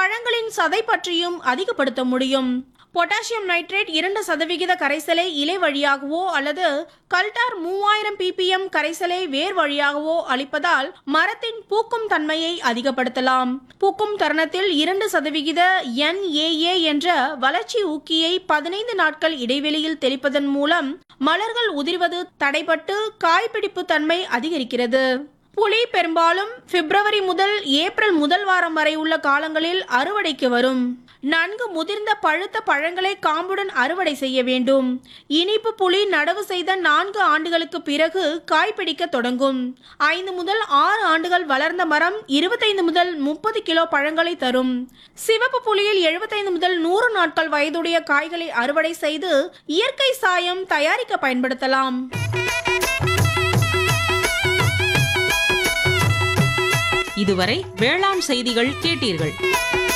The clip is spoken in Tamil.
பழங்களின் சதை பற்றியும் அதிகப்படுத்த முடியும் பொட்டாசியம் நைட்ரேட் இரண்டு சதவிகித கரைசலை இலை வழியாகவோ அல்லது கல்டார் மூவாயிரம் ppm கரைசலை வேர் வழியாகவோ அளிப்பதால் மரத்தின் பூக்கும் தன்மையை அதிகப்படுத்தலாம் பூக்கும் தருணத்தில் இரண்டு சதவிகித NAA என்ற வளர்ச்சி ஊக்கியை பதினைந்து நாட்கள் இடைவெளியில் தெளிப்பதன் மூலம் மலர்கள் உதிர்வது தடைபட்டு காய்பிடிப்பு தன்மை அதிகரிக்கிறது புளி பெரும்பாலும் பிப்ரவரி முதல் ஏப்ரல் முதல் வாரம் வரை உள்ள காலங்களில் அறுவடைக்கு வரும் நன்கு முதிர்ந்த பழுத்த பழங்களை காம்புடன் அறுவடை செய்ய வேண்டும் இனிப்பு புளி நடவு செய்த நான்கு ஆண்டுகளுக்கு பிறகு காய்பிடிக்க தொடங்கும் ஐந்து முதல் ஆறு ஆண்டுகள் வளர்ந்த மரம் இருபத்தைந்து முதல் முப்பது கிலோ பழங்களை தரும் சிவப்பு புளியில் எழுபத்தைந்து முதல் நூறு நாட்கள் வயதுடைய காய்களை அறுவடை செய்து இயற்கை சாயம் தயாரிக்க பயன்படுத்தலாம் இதுவரை வேளாண் செய்திகள் கேட்டீர்கள்